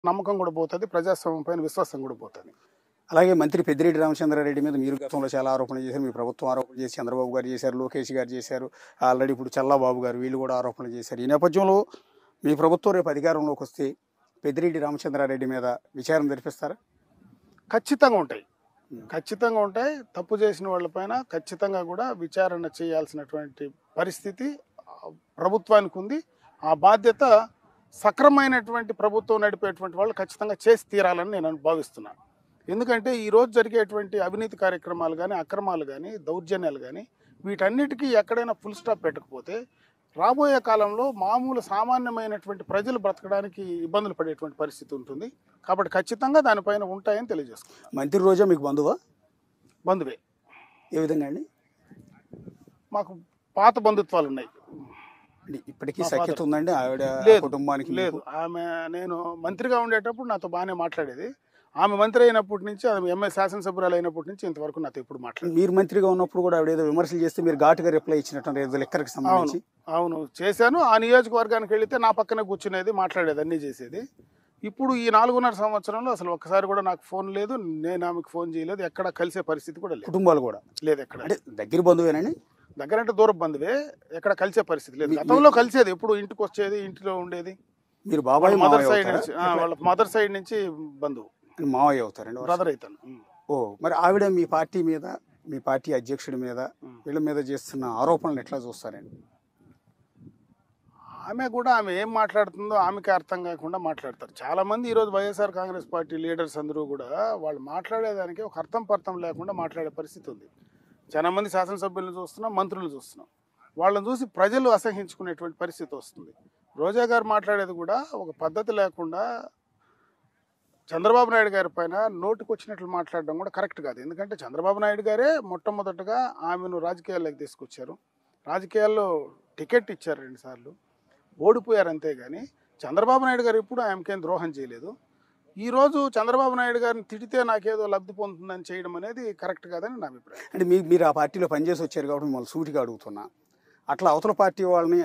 నమ్మకం కూడా పోతుంది ప్రజాస్వామ్యం పైన విశ్వాసం కూడా పోతుంది అలాగే మంత్రి పెద్దిరెడ్డి రామచంద్రారెడ్డి మీద మీరు గతంలో చాలా ఆరోపణలు చేశారు మీ ప్రభుత్వం ఆరోపణలు చేసి చంద్రబాబు గారు చేశారు లోకేష్ గారు చేశారు ఆల్రెడీ ఇప్పుడు చల్లాబాబు గారు వీళ్ళు కూడా ఆరోపణలు చేశారు ఈ నేపథ్యంలో మీ ప్రభుత్వం రేపు అధికారంలోకి వస్తే పెద్దిరెడ్డి రామచంద్రారెడ్డి మీద విచారణ జరిపిస్తారా ఖచ్చితంగా ఉంటాయి ఖచ్చితంగా ఉంటాయి తప్పు చేసిన వాళ్ళపైన ఖచ్చితంగా కూడా విచారణ చేయాల్సినటువంటి పరిస్థితి ఆ, ప్రభుత్వానికి ఉంది ఆ బాధ్యత సక్రమైనటువంటి ప్రభుత్వం నడిపేటువంటి వాళ్ళు ఖచ్చితంగా చేసి తీరాలని నేను భావిస్తున్నాను ఎందుకంటే ఈ రోజు జరిగేటువంటి అవినీతి కార్యక్రమాలు కానీ అక్రమాలు కానీ దౌర్జన్యాలు కానీ వీటన్నిటికీ ఎక్కడైనా ఫుల్ స్టాప్ పెట్టకపోతే రాబోయే కాలంలో మామూలు సామాన్యమైనటువంటి ప్రజలు బ్రతకడానికి ఇబ్బందులు పడేటువంటి పరిస్థితి ఉంటుంది కాబట్టి ఖచ్చితంగా దానిపైన ఉంటాయని తెలియజేస్తున్నాను మంత్రి రోజా మీకు బంధువా బంధువే ఏ విధంగా అండి మాకు పాత బంధుత్వాలు ఉన్నాయి అంటే ఇప్పటికీ మా సఖ్యత father. ఉందండి ఆవిడ లేదు, కుటుంబానికి లేదు మీకు? ఆమె నేను మంత్రిగా ఉండేటప్పుడు నాతో బాగానే మాట్లాడేది ఆమె మంత్రి అయినప్పటి నుంచి ఆమె ఎంఏ శాసనసభ్యురాలు అయినప్పటి నుంచి ఇంతవరకు నాతో ఎప్పుడు మాట్లాడలేదు మీరు మంత్రిగా ఉన్నప్పుడు కూడా ఆవిడ ఏదో విమర్శలు చేస్తే మీరు ఘాటుగా రిప్లై ఇచ్చినట్టు ఏదో లెక్కరికి అవును సంబంధించి అవును చేశాను ఆ నియోజకవర్గానికి వెళితే నా పక్కనే కూర్చునేది మాట్లాడేది అన్నీ చేసేది ఇప్పుడు ఈ నాలుగున్నర సంవత్సరంలో అసలు ఒక్కసారి కూడా నాకు ఫోన్ లేదు నేను ఆమెకు ఫోన్ చేయలేదు ఎక్కడ కలిసే పరిస్థితి కూడా లేదు కుటుంబాలు కూడా లేదు ఎక్కడ అంటే దగ్గర బంధువేనండి దగ్గరంటే దూరం బంధువే ఎక్కడ కలిసే పరిస్థితి లేదు మీ- గతంలో కలిసేది ఎప్పుడు ఇంటికి వచ్చేది ఇంటిలో ఉండేది మీరు బాబాయ్ మదర్ మావయ్య సైడ్ అవుతారా? నుంచి ఆ, వాళ్ళ మదర్ సైడ్ నుంచి బంధువు ఎట్లా? మావయ్య అవుతారండి వరుస? బ్రదర్ అవుతాను ఉమ్. ఓ మరి ఆవిడ మీ పార్టీ మీద మీ పార్టీ అధ్యక్షుడి మీద ఉమ్. వీళ్ళ మీద చేస్తున్న ఆరోపణలు ఎట్లా చూస్తారండి ఆమె కూడా ఆమె ఏం మాట్లాడుతుందో ఆమెకి అర్థం కాకుండా మాట్లాడతారు చాలా మంది ఈరోజు వైఎస్ఆర్ కాంగ్రెస్ పార్టీ లీడర్స్ అందరూ కూడా వాళ్ళు మాట్లాడేదానికి ఒక అర్థం పర్థం లేకుండా మాట్లాడే పరిస్థితి ఉంది చాలా మంది శాసనసభ్యులను చూస్తున్నాం మంత్రులు చూస్తున్నాం వాళ్ళని చూసి ప్రజలు అసహించుకునేటువంటి పరిస్థితి వస్తుంది రోజా గారు మాట్లాడేది కూడా ఒక పద్ధతి లేకుండా చంద్రబాబు నాయుడు గారి పైన నోటికి వచ్చినట్లు మాట్లాడడం కూడా కరెక్ట్ కాదు ఎందుకంటే చంద్రబాబు నాయుడు గారే మొట్టమొదటగా ఆమెను రాజకీయాల్లోకి తీసుకొచ్చారు రాజకీయాల్లో టికెట్ ఇచ్చారు రెండుసార్లు ఓడిపోయారు అంతేగాని చంద్రబాబు నాయుడు గారు ఎప్పుడు ఆమెకేం ద్రోహం చేయలేదు ఈ రోజు చంద్రబాబు నాయుడు గారిని తిడితే నాకేదో లబ్ధి పొందుతుందని చేయడం అనేది కరెక్ట్ కాదని నా అభిప్రాయం అంటే మీ మీరు ఆ పార్టీలో పనిచేసి వచ్చారు కాబట్టి మిమ్మల్ని సూటిగా అడుగుతున్నా అట్లా అవతల పార్టీ వాళ్ళని